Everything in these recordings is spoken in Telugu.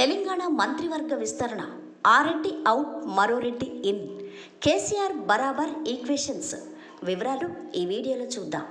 తెలంగాణ మంత్రివర్గ విస్తరణ ఆరెడ్డి అవుట్ మరో రెడ్డి ఇన్ కేసీఆర్ బరాబర్ ఈక్వేషన్స్ వివరాలు ఈ వీడియోలో చూద్దాం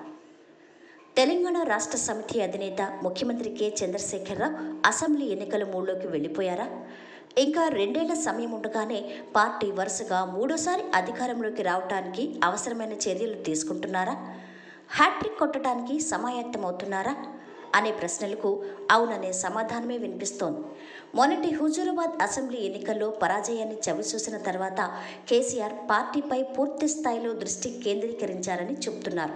తెలంగాణ రాష్ట్ర సమితి అధినేత ముఖ్యమంత్రి కె చంద్రశేఖరరావు అసెంబ్లీ ఎన్నికల మూడులోకి వెళ్ళిపోయారా ఇంకా రెండేళ్ల సమయం ఉండగానే పార్టీ వరుసగా మూడోసారి అధికారంలోకి రావడానికి అవసరమైన చర్యలు తీసుకుంటున్నారా హ్యాట్రిక్ కొట్టడానికి సమాయత్తమవుతున్నారా అనే ప్రశ్నలకు అవుననే సమాధానమే వినిపిస్తోంది మొన్నటి హుజూరాబాద్ అసెంబ్లీ ఎన్నికల్లో పరాజయాన్ని చవిచూసిన తర్వాత కేసీఆర్ పార్టీపై పూర్తి స్థాయిలో దృష్టి కేంద్రీకరించారని చెబుతున్నారు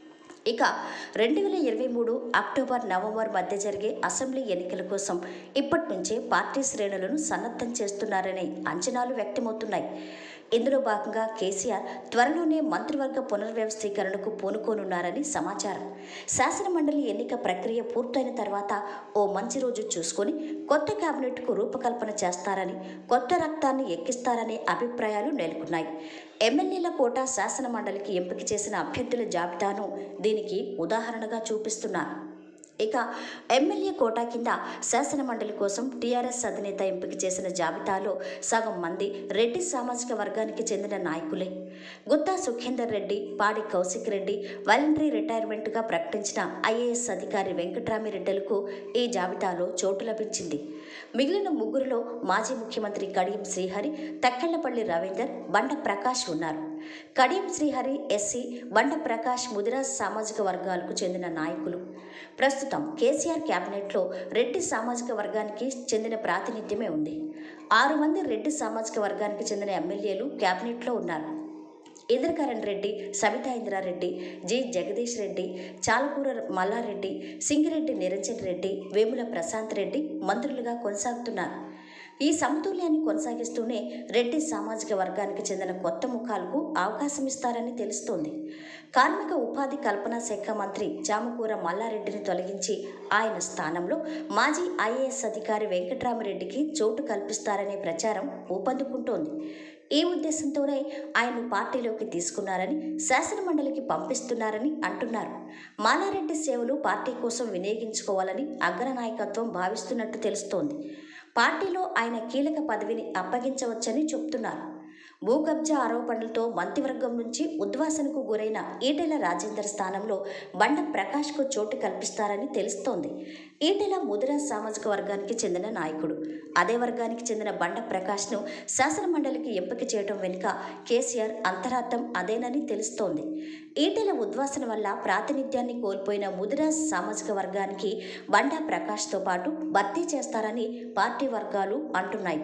ఇక రెండు వేల ఇరవై మూడు అక్టోబర్ నవంబర్ మధ్య జరిగే అసెంబ్లీ ఎన్నికల కోసం ఇప్పటి నుంచే పార్టీ శ్రేణులను సన్నద్ధం చేస్తున్నారనే అంచనాలు వ్యక్తమవుతున్నాయి ఇందులో భాగంగా కేసీఆర్ త్వరలోనే మంత్రివర్గ పునర్వ్యవస్థీకరణకు పూనుకోనున్నారని సమాచారం శాసనమండలి ఎన్నిక ప్రక్రియ పూర్తయిన తర్వాత ఓ మంచి రోజు చూసుకొని కొత్త కేబినెట్కు రూపకల్పన చేస్తారని కొత్త రక్తాన్ని ఎక్కిస్తారనే అభిప్రాయాలు నెలకొన్నాయి ఎమ్మెల్యేల కోట శాసనమండలికి ఎంపిక చేసిన అభ్యర్థుల జాబితాను దీనికి ఉదాహరణగా చూపిస్తున్నారు ఇక ఎమ్మెల్యే కోటా కింద శాసనమండలి కోసం టీఆర్ఎస్ అధినేత ఎంపిక చేసిన జాబితాలో సగం మంది రెడ్డి సామాజిక వర్గానికి చెందిన నాయకులే గుత్తా సుఖేందర్ రెడ్డి పాడి కౌశిక్ రెడ్డి వాలంటరీ రిటైర్మెంట్గా ప్రకటించిన ఐఏఎస్ అధికారి వెంకట్రామిరెడ్డిలకు ఈ జాబితాలో చోటు లభించింది మిగిలిన ముగ్గురులో మాజీ ముఖ్యమంత్రి కడియం శ్రీహరి తక్కెళ్లపల్లి రవీందర్ బండ ప్రకాష్ ఉన్నారు కడియం శ్రీహరి ఎస్సీ బండ ప్రకాష్ ముదిరాజ్ సామాజిక వర్గాలకు చెందిన నాయకులు ప్రస్తుతం కేసీఆర్ క్యాబినెట్లో రెడ్డి సామాజిక వర్గానికి చెందిన ప్రాతినిధ్యమే ఉంది ఆరు మంది రెడ్డి సామాజిక వర్గానికి చెందిన ఎమ్మెల్యేలు క్యాబినెట్లో ఉన్నారు ఇంద్రకరణ్ రెడ్డి సవితా ఇంద్రారెడ్డి జి జగదీష్ రెడ్డి చాలకూర మల్లారెడ్డి సింగిరెడ్డి నిరంజన్ రెడ్డి వేముల ప్రశాంత్ రెడ్డి మంత్రులుగా కొనసాగుతున్నారు ఈ సమతుల్యాన్ని కొనసాగిస్తూనే రెడ్డి సామాజిక వర్గానికి చెందిన కొత్త ముఖాలకు అవకాశం ఇస్తారని తెలుస్తోంది కార్మిక ఉపాధి కల్పనా శాఖ మంత్రి జామకూర మల్లారెడ్డిని తొలగించి ఆయన స్థానంలో మాజీ ఐఏఎస్ అధికారి వెంకట్రామరెడ్డికి చోటు కల్పిస్తారనే ప్రచారం ఊపందుకుంటోంది ఈ ఉద్దేశంతోనే ఆయన్ను పార్టీలోకి తీసుకున్నారని శాసనమండలికి పంపిస్తున్నారని అంటున్నారు మాలారెడ్డి సేవలు పార్టీ కోసం వినియోగించుకోవాలని అగ్రనాయకత్వం భావిస్తున్నట్టు తెలుస్తోంది పార్టీలో ఆయన కీలక పదవిని అప్పగించవచ్చని చెప్తున్నారు భూ కబ్జా ఆరోపణలతో మంత్రివర్గం నుంచి ఉద్వాసనకు గురైన ఈటెల రాజేందర్ స్థానంలో బండ ప్రకాష్కు చోటు కల్పిస్తారని తెలుస్తోంది ఈటెల ముదిరా సామాజిక వర్గానికి చెందిన నాయకుడు అదే వర్గానికి చెందిన బండ ప్రకాష్ను శాసనమండలికి ఎంపిక చేయడం వెనుక కేసీఆర్ అంతరార్థం అదేనని తెలుస్తోంది ఈటెల ఉద్వాసన వల్ల ప్రాతినిధ్యాన్ని కోల్పోయిన ముదిరా సామాజిక వర్గానికి బండా ప్రకాష్తో పాటు భర్తీ చేస్తారని పార్టీ వర్గాలు అంటున్నాయి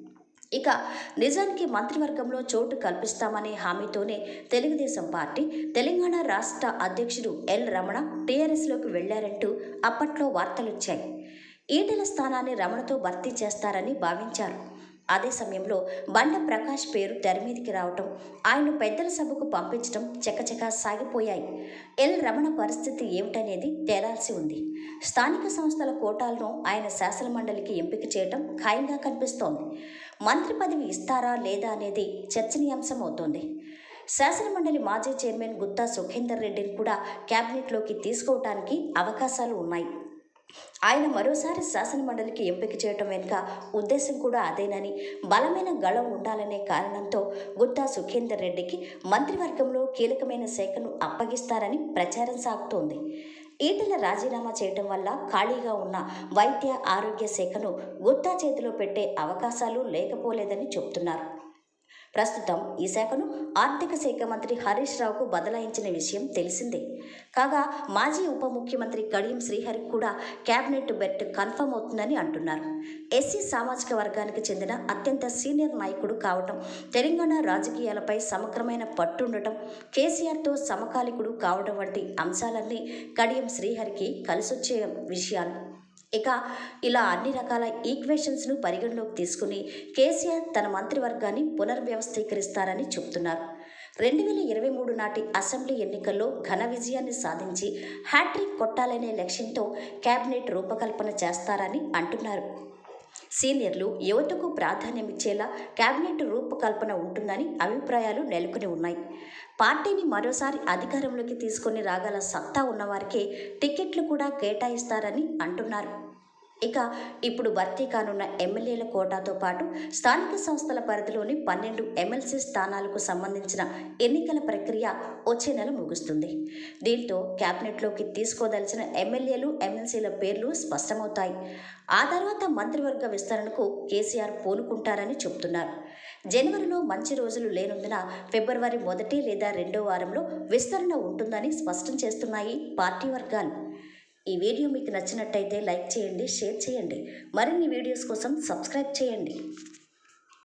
ఇక నిజానికి మంత్రివర్గంలో చోటు కల్పిస్తామనే హామీతోనే తెలుగుదేశం పార్టీ తెలంగాణ రాష్ట్ర అధ్యక్షుడు ఎల్ రమణ టీఆర్ఎస్లోకి వెళ్లారంటూ అప్పట్లో వార్తలొచ్చాయి ఈటెల స్థానాన్ని రమణతో భర్తీ చేస్తారని భావించారు అదే సమయంలో బండ ప్రకాష్ పేరు తెర మీదికి రావటం ఆయన పెద్దల సభకు పంపించడం చకచకా సాగిపోయాయి ఎల్ రమణ పరిస్థితి ఏమిటనేది తేలాల్సి ఉంది స్థానిక సంస్థల కోటాలను ఆయన శాసనమండలికి ఎంపిక చేయడం ఖాయంగా కనిపిస్తోంది మంత్రి పదవి ఇస్తారా లేదా అనేది చర్చనీయాంశం అవుతోంది శాసనమండలి మాజీ చైర్మన్ గుత్తా సుఖేందర్ రెడ్డిని కూడా క్యాబినెట్లోకి తీసుకోవటానికి అవకాశాలు ఉన్నాయి ఆయన మరోసారి శాసనమండలికి ఎంపిక చేయటం వెనుక ఉద్దేశం కూడా అదేనని బలమైన గళం ఉండాలనే కారణంతో గుత్తా సుఖేందర్ రెడ్డికి మంత్రివర్గంలో కీలకమైన శాఖను అప్పగిస్తారని ప్రచారం సాగుతోంది ఈటెల రాజీనామా చేయటం వల్ల ఖాళీగా ఉన్న వైద్య ఆరోగ్య శాఖను గుత్తా చేతిలో పెట్టే అవకాశాలు లేకపోలేదని చెబుతున్నారు ప్రస్తుతం ఈ శాఖను ఆర్థిక శాఖ మంత్రి హరీష్ రావుకు బదలాయించిన విషయం తెలిసిందే కాగా మాజీ ఉప ముఖ్యమంత్రి కడియం శ్రీహరికి కూడా కేబినెట్ బెర్త్ కన్ఫర్మ్ అవుతుందని అంటున్నారు ఎస్సీ సామాజిక వర్గానికి చెందిన అత్యంత సీనియర్ నాయకుడు కావటం తెలంగాణ రాజకీయాలపై సమగ్రమైన పట్టుండటం కేసీఆర్తో సమకాలికుడు కావడం వంటి అంశాలన్నీ కడియం శ్రీహరికి కలిసొచ్చే విషయాలు ఇక ఇలా అన్ని రకాల ఈక్వేషన్స్ను పరిగణలోకి తీసుకుని కేసీఆర్ తన మంత్రివర్గాన్ని పునర్వ్యవస్థీకరిస్తారని చెబుతున్నారు రెండు వేల ఇరవై మూడు నాటి అసెంబ్లీ ఎన్నికల్లో ఘన విజయాన్ని సాధించి హ్యాట్రిక్ కొట్టాలనే లక్ష్యంతో కేబినెట్ రూపకల్పన చేస్తారని అంటున్నారు సీనియర్లు యువతకు ప్రాధాన్యమిచ్చేలా కేబినెట్ రూపకల్పన ఉంటుందని అభిప్రాయాలు నెలకొని ఉన్నాయి పార్టీని మరోసారి అధికారంలోకి తీసుకొని రాగల సత్తా ఉన్నవారికే టికెట్లు కూడా కేటాయిస్తారని అంటున్నారు ఇక ఇప్పుడు భర్తీ కానున్న ఎమ్మెల్యేల కోటాతో పాటు స్థానిక సంస్థల పరిధిలోని పన్నెండు ఎమ్మెల్సీ స్థానాలకు సంబంధించిన ఎన్నికల ప్రక్రియ వచ్చే నెల ముగుస్తుంది దీంతో క్యాబినెట్లోకి తీసుకోదలిచిన ఎమ్మెల్యేలు ఎమ్మెల్సీల పేర్లు స్పష్టమవుతాయి ఆ తర్వాత మంత్రివర్గ విస్తరణకు కేసీఆర్ పూనుకుంటారని చెబుతున్నారు జనవరిలో మంచి రోజులు లేనందున ఫిబ్రవరి మొదటి లేదా రెండో వారంలో విస్తరణ ఉంటుందని స్పష్టం చేస్తున్నాయి పార్టీ వర్గాలు ఈ వీడియో మీకు నచ్చినట్టయితే లైక్ చేయండి షేర్ చేయండి మరిన్ని వీడియోస్ కోసం సబ్స్క్రైబ్ చేయండి